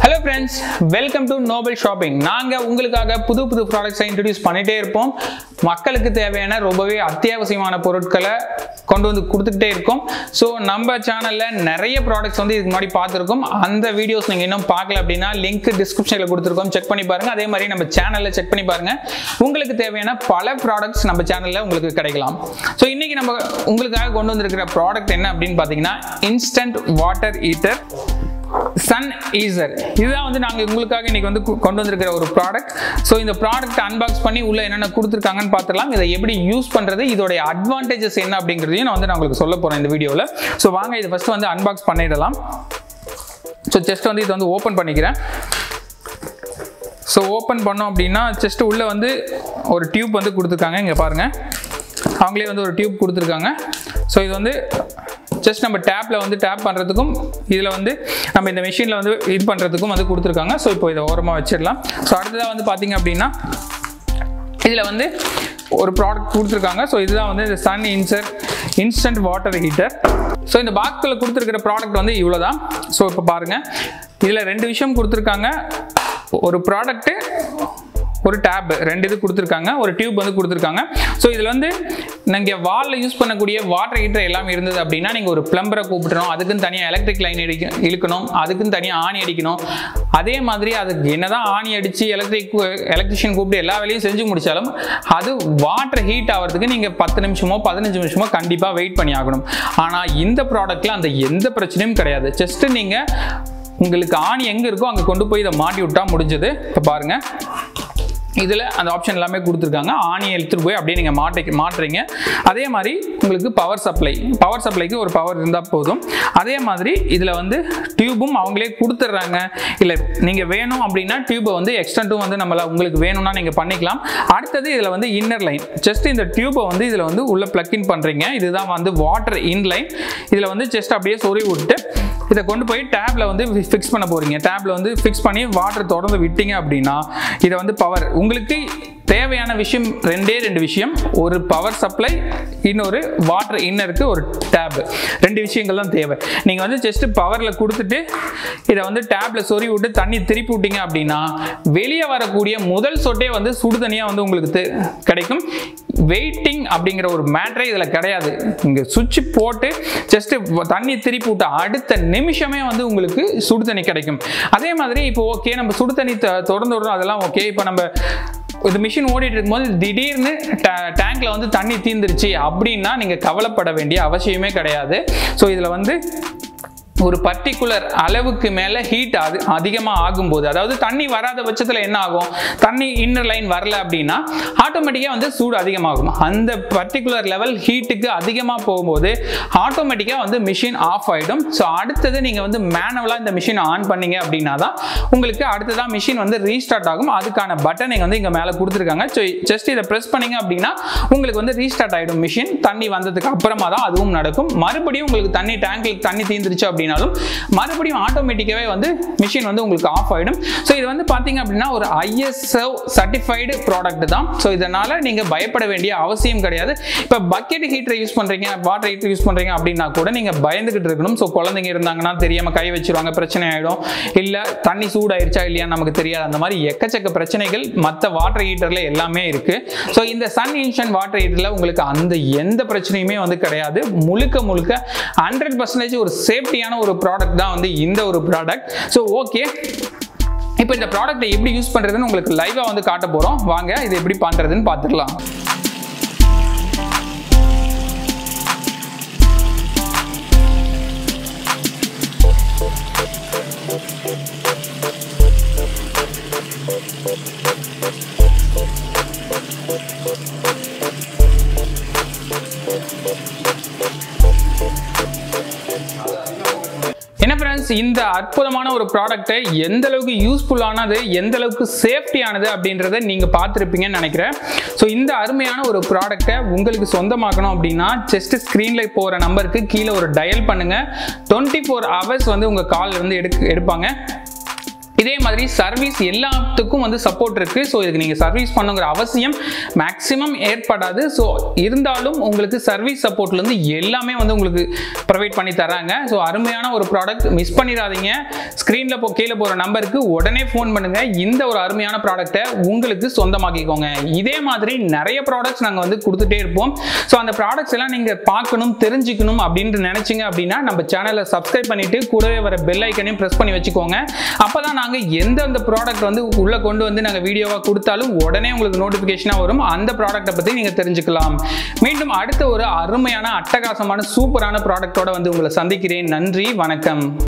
hello friends welcome to Noble shopping நாங்கள் உங்களுக்காக புது புது ப்ராடக்ட்ஸை இன்ட்ரடியூஸ் பண்ணிகிட்டே இருப்போம் மக்களுக்கு தேவையான ரொம்பவே அத்தியாவசியமான பொருட்களை கொண்டு வந்து கொடுத்துக்கிட்டே இருக்கோம் ஸோ நம்ம சேனலில் நிறைய ப்ராடக்ட்ஸ் வந்து இதுக்கு முன்னாடி பார்த்துருக்கோம் அந்த வீடியோஸ் நீங்கள் இன்னும் பார்க்கல அப்படின்னா லிங்க் டிஸ்கிரிப்ஷனில் கொடுத்துருக்கோம் செக் பண்ணி பாருங்கள் அதே மாதிரி நம்ம சேனலில் செக் பண்ணி பாருங்கள் உங்களுக்கு தேவையான பல ப்ராடக்ட்ஸ் நம்ம சேனலில் உங்களுக்கு கிடைக்கலாம் ஸோ இன்றைக்கி நம்ம உங்களுக்காக கொண்டு வந்திருக்கிற ப்ராடக்ட் என்ன அப்படின்னு பார்த்தீங்கன்னா இன்ஸ்டன்ட் வாட்டர் ஹீட்டர் சன் ஈசர் இதுதான் வந்து நாங்கள் உங்களுக்காக இன்னைக்கு வந்து கு- கொண்டு வந்திருக்கிற ஒரு ப்ராடக்ட் ஸோ இந்த ப்ராடக்ட் அன்பாக்ஸ் பண்ணி உள்ள என்னென்ன கொடுத்துருக்காங்கன்னு பார்த்துடலாம் இதை எப்படி யூஸ் பண்ணுறது இதோடைய அட்வான்டேஜஸ் என்ன அப்படிங்கிறதையும் நான் வந்து நான் உங்களுக்கு சொல்ல போகிறேன் இந்த வீடியோவில் ஸோ வாங்க இதை ஃபஸ்ட்டு வந்து அன்பாக்ஸ் பண்ணிடலாம் ஸோ ஜஸ்ட் வந்து இதை வந்து ஓப்பன் பண்ணிக்கிறேன் ஸோ ஓப்பன் பண்ணோம் அப்படின்னா ஜஸ்ட் உள்ளே வந்து ஒரு டியூப் வந்து கொடுத்துருக்காங்க இங்கே பாருங்கள் அவங்களே வந்து ஒரு டியூப் கொடுத்துருக்காங்க ஸோ இது வந்து ஜஸ்ட் நம்ம டேப்பில் வந்து டேப் பண்ணுறதுக்கும் இதில் வந்து நம்ம இந்த மிஷினில் வந்து இது பண்ணுறதுக்கும் வந்து கொடுத்துருக்காங்க ஸோ இப்போ இதை ஓரமாக வச்சிடலாம் ஸோ அடுத்ததாக வந்து பார்த்தீங்க அப்படின்னா இதில் வந்து ஒரு ப்ராடக்ட் கொடுத்துருக்காங்க ஸோ இதுதான் வந்து இந்த சன் இன்சர் இன்ஸ்டன்ட் வாட்டர் ஹீட்டர் ஸோ இந்த பாக்ஸில் கொடுத்துருக்கிற ப்ராடக்ட் வந்து இவ்வளோ தான் ஸோ இப்போ பாருங்கள் இதில் ரெண்டு விஷயம் கொடுத்துருக்காங்க ஒரு ப்ராடக்ட்டு ஒரு டேப் ரெண்டு இது கொடுத்துருக்காங்க ஒரு டியூப் வந்து கொடுத்துருக்காங்க ஸோ இதில் வந்து நீங்கள் வாலில் யூஸ் பண்ணக்கூடிய வாட்டர் ஹீட்டர் எல்லாமே இருந்தது அப்படின்னா நீங்கள் ஒரு பிளம்பரை கூப்பிடணும் அதுக்குன்னு தனியாக எலக்ட்ரிக் லைன் அடிக்க இழுக்கணும் அதுக்குன்னு தனியாக ஆணி அடிக்கணும் அதே மாதிரி அதுக்கு என்னதான் ஆணி அடித்து எலக்ட்ரிக் எலக்ட்ரிஷியன் கூப்பிட்டு எல்லா வேலையும் செஞ்சு முடிச்சாலும் அது வாட்டர் ஹீட் ஆகிறதுக்கு நீங்கள் பத்து நிமிஷமோ பதினஞ்சு நிமிஷமோ கண்டிப்பாக வெயிட் பண்ணி ஆகணும் ஆனால் இந்த ப்ராடக்ட்டில் அந்த எந்த பிரச்சனையும் கிடையாது ஜஸ்ட்டு நீங்கள் உங்களுக்கு ஆணி எங்கே இருக்கோ அங்கே கொண்டு போய் இதை மாட்டி விட்டா முடிஞ்சது இப்போ பாருங்கள் இதில் அந்த ஆப்ஷன் எல்லாமே கொடுத்துருக்காங்க ஆணியை எடுத்துகிட்டு போய் அப்படியே நீங்கள் மாட்டி மாட்டுறீங்க அதே மாதிரி உங்களுக்கு பவர் சப்ளை பவர் சப்ளைக்கு ஒரு பவர் இருந்தால் போதும் அதே மாதிரி இதில் வந்து டியூபும் அவங்களே கொடுத்துட்றாங்க இல்லை நீங்கள் வேணும் அப்படின்னா டியூபை வந்து எக்ஸ்டென்ட்டும் வந்து நம்மள உங்களுக்கு வேணும்னா நீங்கள் பண்ணிக்கலாம் அடுத்தது இதில் வந்து இன்னர் லைன் ஜஸ்ட் இந்த டியூபை வந்து இதில் வந்து உள்ள plug in பண்ணுறீங்க இதுதான் வந்து வாட்டர் இன் லைன் இதில் வந்து ஜஸ்ட் அப்படியே சொறி விட்டு இதை கொண்டு போய் டேப்ல வந்து ஃபிக்ஸ் பண்ண போறீங்க டேப்ல வந்து ஃபிக்ஸ் பண்ணி வாட்டர் தொடர்ந்து விட்டீங்க அப்படின்னா இதை வந்து பவர் உங்களுக்கு தேவையான விஷயம் ரெண்டே ரெண்டு விஷயம் ஒரு பவர் சப்ளை இன்னொரு வாட்டர் இன்னருக்கு ஒரு டேப் ரெண்டு விஷயங்கள் தான் தேவை நீங்கள் வந்து ஜஸ்ட் பவரில் கொடுத்துட்டு இதை வந்து டேப்ல சொறி விட்டு தண்ணி திருப்பி விட்டீங்க அப்படின்னா வெளியே வரக்கூடிய முதல் சொட்டே வந்து சுடு தண்ணியாக வந்து உங்களுக்கு தெ- கிடைக்கும் வெயிட்டிங் அப்படிங்கிற ஒரு மேட்ரே இதில் கிடையாது இங்கே சுவிட்ச் போட்டு ஜஸ்ட் தண்ணி திருப்பி விட்ட அடுத்த நிமிஷமே வந்து உங்களுக்கு சுடு தண்ணி கிடைக்கும் அதே மாதிரி இப்போ ஓகே நம்ம சுடு தண்ணி த- திறந்து விடுறோம் அதெல்லாம் ஓகே இப்போ நம்ம இந்த மிஷின் ஓடிட்டு இருக்கும்போது திடீர்னு டேங்க்ல வந்து தண்ணி தீந்துருச்சு அப்படின்னா நீங்கள் கவலைப்பட வேண்டிய அவசியமே கிடையாது ஸோ இதில் வந்து ஒரு பர்டிகுலர் அளவுக்கு மேலே ஹீட் அது அதிகமாக ஆகும்போது அதாவது தண்ணி வராத பட்சத்தில் என்ன ஆகும் தண்ணி இன்னர் லைன் வரல அப்படின்னா ஆட்டோமேட்டிக்காக வந்து சூடு அதிகமாகும் அந்த பர்டிகுலர் லெவல் ஹீட்டுக்கு அதிகமாக போகும்போது ஆட்டோமேட்டிக்காக வந்து மிஷின் ஆஃப் ஆகிடும் ஸோ அடுத்தது நீங்கள் வந்து மேனுவலாக இந்த மிஷின் ஆன் பண்ணீங்க அப்படின்னா தான் உங்களுக்கு அடுத்ததாக மிஷின் வந்து ரீஸ்டார்ட் ஆகும் அதுக்கான பட்டன் நீங்கள் வந்து இங்கே மேலே கொடுத்துருக்காங்க ஸோ ஜஸ்ட் இதை ப்ரெஸ் பண்ணீங்க அப்படின்னா உங்களுக்கு வந்து ரீஸ்டார்ட் ஆகிடும் மிஷின் தண்ணி வந்ததுக்கு அப்புறமா தான் அதுவும் நடக்கும் மறுபடியும் உங்களுக்கு தண்ணி டேங்க்ல தண்ணி தீந்துருச்சு அப்படின்னாலும் மறுபடியும் ஆட்டோமேட்டிக்காகவே வந்து மிஷின் வந்து உங்களுக்கு ஆஃப் ஆகிடும் ஸோ இது வந்து பார்த்தீங்க அப்படின்னா ஒரு ஐஎஸ்ஓ சர்டிஃபைடு ப்ராடக்ட் தான் ஸோ இதனால் நீங்கள் பயப்பட வேண்டிய அவசியம் கிடையாது இப்போ பக்கெட் ஹீட்டரை யூஸ் பண்ணுறீங்க வாட்டர் ஹீட்டர் யூஸ் பண்ணுறீங்க அப்படின்னா கூட நீங்கள் பயந்துகிட்டு இருக்கணும் ஸோ குழந்தைங்க இருந்தாங்கன்னா தெரியாமல் கை வச்சிருவாங்க பிரச்சனை ஆகிடும் இல்லை தண்ணி சூடாயிருச்சா இல்லையா நமக்கு தெரியாது அந்த மாதிரி எக்கச்சக்க பிரச்சனைகள் மற்ற வாட்டர் ஹீட்டரில் எல்லாமே இருக்குது ஸோ இந்த சன் இன்ஷன் வாட்டர் ஹீட்டரில் உங்களுக்கு அந்த எந்த பிரச்சனையுமே வந்து கிடையாது முழுக்க முழுக்க ஹண்ட்ரட் பர்சன்டேஜ் ஒரு சேஃப்டியான ஒரு ப்ராடக்ட் தான் வந்து இந்த ஒரு ப்ராடக்ட் ஸோ ஓகே இப்போ இந்த ப்ராடக்ட்டை எப்படி யூஸ் பண்ணுறதுன்னு உங்களுக்கு லைவாக வந்து காட்ட போகிறோம் வாங்க இது எப்படி பண்ணுறதுன்னு பார்த்துக்கலாம் என்ன ஃப்ரெண்ட்ஸ் இந்த அற்புதமான ஒரு ப்ராடக்ட்டை எந்த அளவுக்கு யூஸ்ஃபுல்லானது எந்த அளவுக்கு சேஃப்டியானது அப்படின்றத நீங்கள் பார்த்துருப்பீங்கன்னு நினைக்கிறேன் ஸோ இந்த அருமையான ஒரு ப்ராடக்ட்டை உங்களுக்கு சொந்தமாக்கணும் அப்படின்னா ஜஸ்ட் ஸ்க்ரீனில் போகிற நம்பருக்கு கீழே ஒரு டயல் பண்ணுங்கள் டுவெண்ட்டி ஃபோர் ஹவர்ஸ் வந்து உங்கள் கால் வந்து எடுக்க எடுப்பாங்க இதே மாதிரி சர்வீஸ் எல்லாத்துக்கும் வந்து சப்போர்ட் இருக்கு ஸோ இதுக்கு நீங்கள் சர்வீஸ் பண்ணுங்கிற அவசியம் மேக்ஸிமம் ஏற்படாது ஸோ இருந்தாலும் உங்களுக்கு சர்வீஸ் சப்போர்ட்லேருந்து எல்லாமே வந்து உங்களுக்கு ப்ரொவைட் பண்ணி தராங்க ஸோ அருமையான ஒரு ப்ராடக்ட் மிஸ் பண்ணிடாதீங்க ஸ்க்ரீனில் போ கீழே போகிற நம்பருக்கு உடனே ஃபோன் பண்ணுங்க இந்த ஒரு அருமையான ப்ராடக்ட்டை உங்களுக்கு சொந்தமாக்கிக்கோங்க இதே மாதிரி நிறைய ப்ராடக்ட்ஸ் நாங்கள் வந்து கொடுத்துட்டே இருப்போம் ஸோ அந்த ப்ராடக்ட்ஸ் எல்லாம் நீங்கள் பார்க்கணும் தெரிஞ்சுக்கணும் அப்படின்ட்டு நினைச்சீங்க அப்படின்னா நம்ம சேனலை சப்ஸ்கிரைப் பண்ணிட்டு கூடவே வர பெல் ஐக்கனையும் ப்ரெஸ் பண்ணி வச்சுக்கோங்க அப்பதான் நாங்கள் எந்தெந்த ப்ராடக்ட் வந்து உள்ள கொண்டு வந்து நாங்கள் வீடியோவாக கொடுத்தாலும் உடனே உங்களுக்கு நோட்டிஃபிகேஷனாக வரும் அந்த ப்ராடக்ட்டை பற்றி நீங்கள் தெரிஞ்சுக்கலாம் மீண்டும் அடுத்த ஒரு அருமையான அட்டகாசமான சூப்பரான ப்ராடக்ட்டோட வந்து உங்களை சந்திக்கிறேன் நன்றி வணக்கம்